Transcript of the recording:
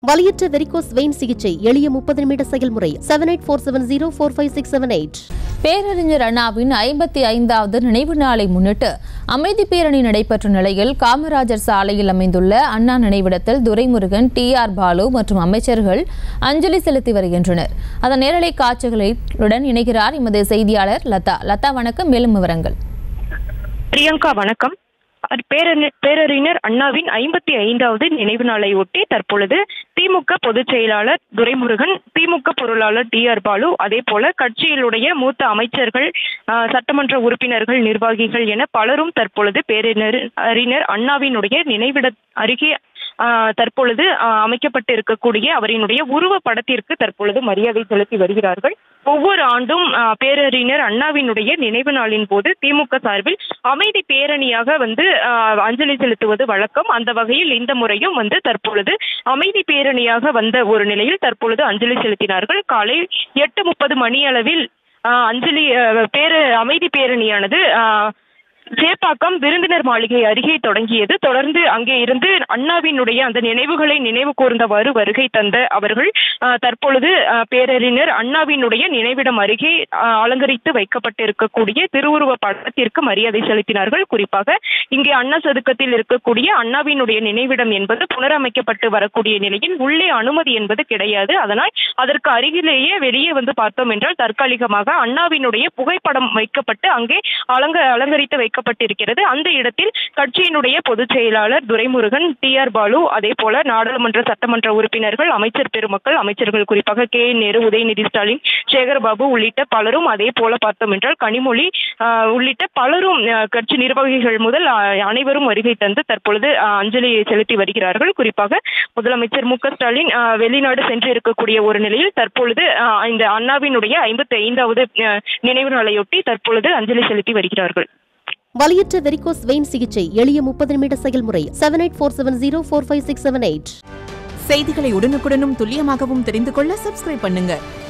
வலியற்ற varicose vein சிகிச்சை எளிய முப்பது நிமிட செயல்முறை seven eight four seven zero four five six seven eight பேரறிஞர் அண்ணாவின் ஐம்பத்தி ஐந்தாவது நினைவு நாளை முன்னிட்டு அமைதி பேரணி நடைபெற்ற நிலையில் காமராஜர் சாலையில் அமைந்துள்ள அண்ணா நினைவிடத்தில் துரைமுருகன் டி ஆர் பாலு மற்றும் அமைச்சர்கள் அஞ்சலி செலுத்தி வருகின்றனர் அதன் நேரலை காட்சிகளுடன் இணைகிறார் எமது செய்தியாளர் லதா லதா வணக்கம் மேலும் விவரங்கள் பிரியங்கா வணக்கம் அர் பேரறி- பேரறிஞர் அண்ணாவின் ஐம்பத்தி ஐந்தாவது நினைவு நாளை ஒட்டி தற்பொழுது திமுக பொதுச் செயலாளர் துரைமுருகன் திமுக பொருளாளர் டி ஆர் பாலு அதே போல கட்சியிலுடைய மூத்த அமைச்சர்கள் ஆ, சட்டமன்ற உறுப்பினர்கள் நிர்வாகிகள் என பலரும் தற்பொழுது பேரறிஞர் அறிஞர் அண்ணாவினுடைய நினைவிட அருகே ஆ, தற்பொழுது ஆ, அமைக்கப்பட்டு இருக்கக்கூடிய அவரினுடைய உருவ படத்திற்கு தற்பொழுது மரியாதை செலுத்தி வருகிறார்கள் ஒவ்வொரு ஆண்டும் ஆ, பேரறிஞர் அண்ணாவினுடைய நினைவு நாளின் போது திமுக சார்பில் அமைதி பேரணியாக வந்து ஆ, அஞ்சலி செலுத்துவது வழக்கம் அந்த வகையில் இந்த முறையும் வந்து தற்பொழுது அமைதி பேரணியாக வந்த ஒரு நிலையில் தற்பொழுது அஞ்சலி செலுத்தினார்கள் காலை எட்டு முப்பது மணி அளவில் ஆ, அஞ்சலி ஆ, பேர அமைதி பேரணியானது ஆ, சேப்பாக்கம் விருந்தினர் மாளிகை அருகே தொடங்கியது தொடர்ந்து அங்கே இருந்து அண்ணாவினுடைய அந்த நினைவுகளை நினைவு கூர்ந்தவாறு வருகை தந்த அவர்கள் ஆ, தற்பொழுது ஆ, பேரறிஞர் அண்ணாவினுடைய நினைவிடம் அருகே ஆ, அலங்கரித்து வைக்கப்பட்டிருக்கக்கூடிய திருவுருவ படத்திற்கு மரியாதை செலுத்தினார்கள் குறிப்பாக இங்கே அண்ணா சதுக்கத்தில் இருக்கக்கூடிய அண்ணாவினுடைய நினைவிடம் என்பது புனரமைக்கப்பட்டு வரக்கூடிய நிலையில் உள்ளே அனுமதி என்பது கிடையாது அதனால் அதற்கு அருகிலேயே வெளியே வந்து பார்த்தோம் என்றால் தற்காலிகமாக அண்ணாவினுடைய புகைப்படம் வைக்கப்பட்டு அங்கே அலங்க அலங்கரித்து வைக்கப்பட்டிருக்கிறது அந்த இடத்தில் கட்சியினுடைய பொதுச் செயலாளர் துரைமுருகன் டி ஆர் பாலு அதே போல நாடாளுமன்ற சட்டமன்ற உறுப்பினர்கள் அமைச்சர் பெருமக்கள் அமைச்சர்கள் குறிப்பாக கே என் நேரு உதயநிதி ஸ்டாலின் சேகர்பாபு உள்ளிட்ட பலரும் அதே போல பார்த்தோம் என்றால் கனிமொழி ஆஹ், உள்ளிட்ட பலரும் ஆஹ், கட்சி நிர்வாகிகள் முதல் ஆஹ், அனைவரும் வருகை தந்து தற்பொழுது ஆஹ், அஞ்சலி செலுத்தி வருகிறார்கள் குறிப்பாக முதலமைச்சர் மு க ஸ்டாலின் ஆஹ், வெளிநாடு சென்று இருக்கக்கூடிய ஒரு நிலையில் தற்பொழுது ஆஹ், இந்த அண்ணாவினுடைய ஐம்பத்தி ஐந்தாவது நினைவு நாளையொட்டி தற்பொழுது அஞ்சலி செலுத்தி வருகிறார்கள் வலியற்ற வெரிகோஸ் வெயின் சிகிச்சை எளிய முப்பது நிமிட செயல்முறை seven eight four seven zero four five six seven eight செய்திகளை உடனுக்குடனும் துல்லியமாகவும் தெரிந்து கொள்ள சப்ஸ்கிரைப் பண்ணுங்க